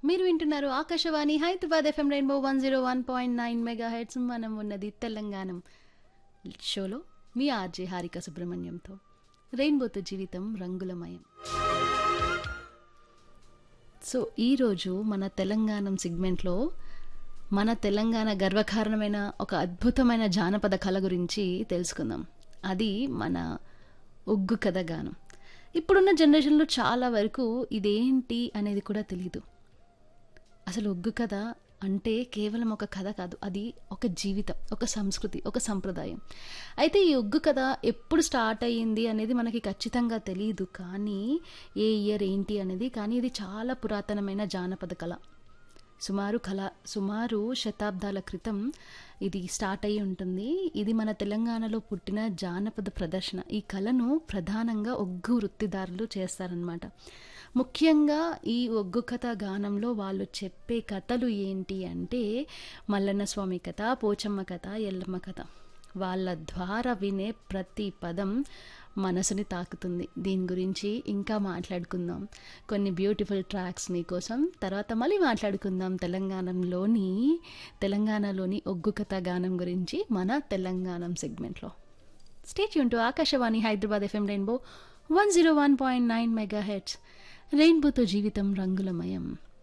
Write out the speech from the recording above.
మీరు వింటున్నారు Akashvani Hyderabad FM rainbow one zero one point nine megahertz మనం ఉన్నది తెలంగాణ షోలో మీ ఆర్జే హారిక సుబ్రహ్మణ్యంతో రెయిన్బోతో జీవితం రంగులమయం సో ఈరోజు మన తెలంగాణ సెగ్మెంట్లో మన తెలంగాణ గర్వకారణమైన ఒక అద్భుతమైన జానపద కళ గురించి తెలుసుకుందాం అది మన ఒగ్గు కథ గానం ఇప్పుడున్న జనరేషన్లో చాలా వరకు ఇదేంటి అనేది కూడా తెలియదు అసలు ఒగ్గు కథ అంటే కేవలం ఒక కథ కాదు అది ఒక జీవితం ఒక సంస్కృతి ఒక సంప్రదాయం అయితే ఈ ఒగ్గు కథ ఎప్పుడు స్టార్ట్ అయ్యింది అనేది మనకి ఖచ్చితంగా తెలియదు కానీ ఏ ఇయర్ ఏంటి అనేది కానీ ఇది చాలా పురాతనమైన జానపద కళ సుమారు కళ సుమారు శతాబ్దాల క్రితం ఇది స్టార్ట్ అయి ఉంటుంది ఇది మన తెలంగాణలో పుట్టిన జానపద ప్రదర్శన ఈ కళను ప్రధానంగా ఒగ్గు వృత్తిదారులు చేస్తారనమాట ముఖ్యంగా ఈ ఒగ్గు కథ గానంలో వాళ్ళు చెప్పే కథలు ఏంటి అంటే మల్లన్న స్వామి కథ పోచమ్మ కథ ఎల్లమ్మ కథ వాళ్ళ ద్వారా వినే ప్రతి పదం మనసుని తాకుతుంది దీని గురించి ఇంకా మాట్లాడుకుందాం కొన్ని బ్యూటిఫుల్ ట్రాక్స్ మీకోసం తర్వాత మళ్ళీ మాట్లాడుకుందాం తెలంగాణలోని తెలంగాణలోని ఒగ్గు కథ గానం గురించి మన తెలంగాణ సెగ్మెంట్లో స్టేట్ యూన్ to Akashvani Hyderabad FM rainbow one zero one point nine megahertz రెయిన్బోతో జీవితం రంగులమయం